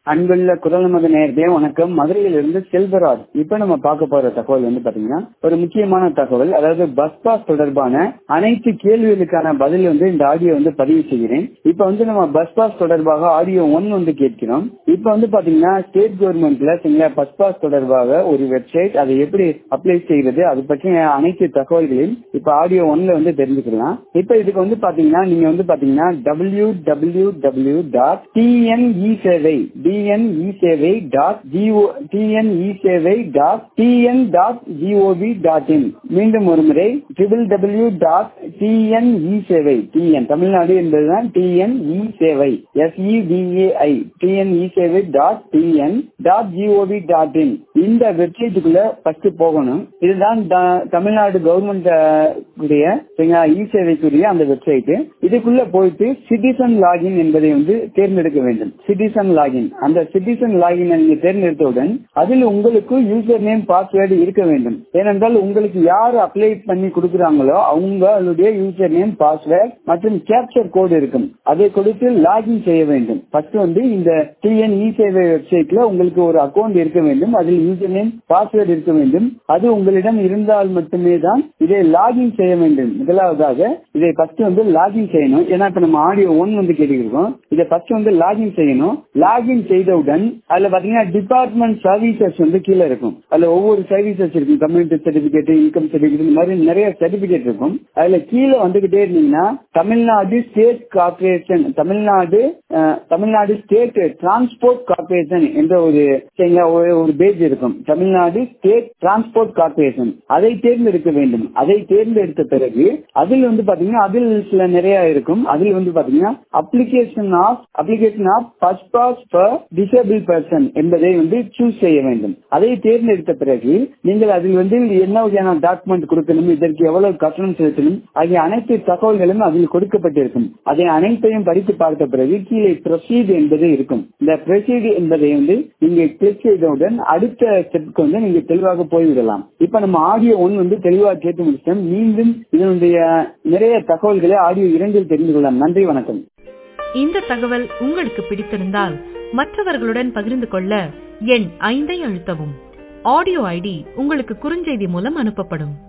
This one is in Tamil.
அன்புள்ள குரல் நமது நேரடியா வணக்கம் மதுரையிலிருந்து செல்வராஜ் இப்ப நம்ம பார்க்க போற தகவல் வந்து பாத்தீங்கன்னா ஒரு முக்கியமான தகவல் அதாவது பஸ் பாஸ் தொடர்பான அனைத்து கேள்விகளுக்கான பதில் வந்து இந்த ஆடியோ வந்து பதிவு செய்கிறேன் இப்ப வந்து நம்ம பஸ் பாஸ் தொடர்பாக ஆடியோ ஒன் வந்து கேட்கிறோம் இப்ப வந்து பாத்தீங்கன்னா ஸ்டேட் கவர்மெண்ட்ல சரிங்களா பஸ் பாஸ் தொடர்பாக ஒரு வெப்சைட் அதை எப்படி அப்ளை செய்யறது அது பற்றிய அனைத்து தகவல்களையும் இப்ப ஆடியோ ஒன்ல வந்து தெரிஞ்சுக்கலாம் இப்ப இதுக்கு வந்து பாத்தீங்கன்னா நீங்க வந்து பாத்தீங்கன்னா W W W dot TNE சேவை டிஎன்இ சேவை டாட் ஜிஓ டிஎன்இ சேவை dot TN dot GOV dot in மீண்டும் ஒரு முறை ட்ரிபிள் டபிள்யூ டாட் டிஎன்இ சேவை டிஎன் தமிழ்நாடு என்பதுதான் டிஎன்இ சேவை எஸ்இடிஏஐ டிஎன்இ சேவை dot TN dot GOV dot in இந்த வெப்சைட்டுக்குள்ள ஃபர்ஸ்ட் போகணும் இதுதான் த- தமிழ்நாடு கவர்மெண்ட் உடைய இ சேவைக்குரிய அந்த வெப்சைட் இதுக்குள்ள போயிட்டு சிட்டிசன் லாகின் என்பதை வந்து தேர்ந்தெடுக்க வேண்டும் சிட்டிசன் லாகின் அந்த சிட்டிசன் லாகின் நீங்க தேர்ந்தெடுத்தவுடன் அதில் உங்களுக்கு யூசர் நேம் பாஸ்வேர்டு இருக்க வேண்டும் ஏனென்றால் உங்களுக்கு யார் அப்ளை பண்ணி கொடுக்குறாங்களோ அவங்களுடைய யூசர் நேம் பாஸ்வேர்ட் மற்றும் கேப்சர் கோடு இருக்கும் அதை கொடுத்து லாகின் செய்ய வேண்டும் ஃபர்ஸ்ட் வந்து இந்த டிஎன் இ சேவை வெப்சைட்ல உங்களுக்கு ஒரு அக்கௌண்ட் இருக்க வேண்டும் அதில் யூசர் நேம் பாஸ்வேர்டு இருக்க வேண்டும் அது உங்களிடம் இருந்தால் மட்டுமே தான் இதை லாகின் செய்ய வேண்டும் முதலாவதாக இதை ஃபர்ஸ்ட் வந்து லாகின் செய்யணும் ஏன்னா இப்ப நம்ம ஆடியோ ஒன் வந்து கேட்டுக்கிறோம் இதை ஃபர்ஸ்ட் வந்து லாகின் செய்யணும் லாகின் செய்தவுடன் அதுல பாத்தீங்கன்னா டிபார்ட்மெண்ட் சர்வீசஸ் வந்து கீழே இருக்கும் அதுல ஒவ்வொரு சர்வீசஸ் இருக்கும் கம்யூனிட்டி சர்டிபிகேட் இன்கம் சர்டிபிகேட் இந்த மாதிரி நிறைய சர்டிபிகேட் இருக்கும் அதுல கீழே வந்துகிட்டே இருந்தீங்கன்னா தமிழ்நாடு ஸ்டேட் கார்பரேஷன் தமிழ்நாடு அஹ், தமிழ்நாடு ஸ்டேட் டிரான்ஸ்போர்ட் கார்பரேஷன் என்ற ஒரு சரிங்களா, ஒரு- ஒரு பேஜ் இருக்கும் தமிழ்நாடு ஸ்டேட் டிரான்ஸ்போர்ட் கார்பரேஷன் அதை தேர்ந்தெடுக்க வேண்டும் அதை தேர்ந்தெடுத்த பிறகு அதில் வந்து பாத்தீங்கன்னா அதில் சில நிறைய இருக்கும் அதில் வந்து பாத்தீங்கன்னா application of application of first pass for disable person என்பதை வந்து சூஸ் செய்ய வேண்டும் அதை தேர்ந்தெடுத்த பிறகு நீங்கள் அதில் வந்து என்ன வகையான டாக்குமெண்ட் கொடுக்கணும் இதற்கு எவ்வளவு கட்டணம் செலுத்தணும் ஆகிய அனைத்து தகவல்களும் அதில் கொடுக்கப்பட்டிருக்கும் அதை அனைத்தையும் படித்து பார்த்த பிறகு கீழே ப்ரொசீட் என்பது இருக்கும் இந்த ப்ரொசீட் என்பதை வந்து நீங்க கிளிக் செய்தவுடன் அடுத்த ஸ்டெப்க்கு வந்து நீங்க தெளிவாக போய்விடலாம் இப்ப நம்ம ஆடியோ ஒன் வந்து தெளிவாக கேட்டு முடிச்சிட்டோம் மீண்டும் இதனுடைய நிறைய தகவல்களை ஆடியோ இரண்டில் தெரிந்து கொள்ளலாம் நன்றி வணக்கம் இந்த தகவல் உங்களுக்கு பிடித்திருந்தால் மற்றவர்களுடன் பகிர்ந்து கொள்ள எண் ஐந்தை அழுத்தவும் ஆடியோ ஐடி உங்களுக்கு குறுஞ்செய்தி மூலம் அனுப்பப்படும்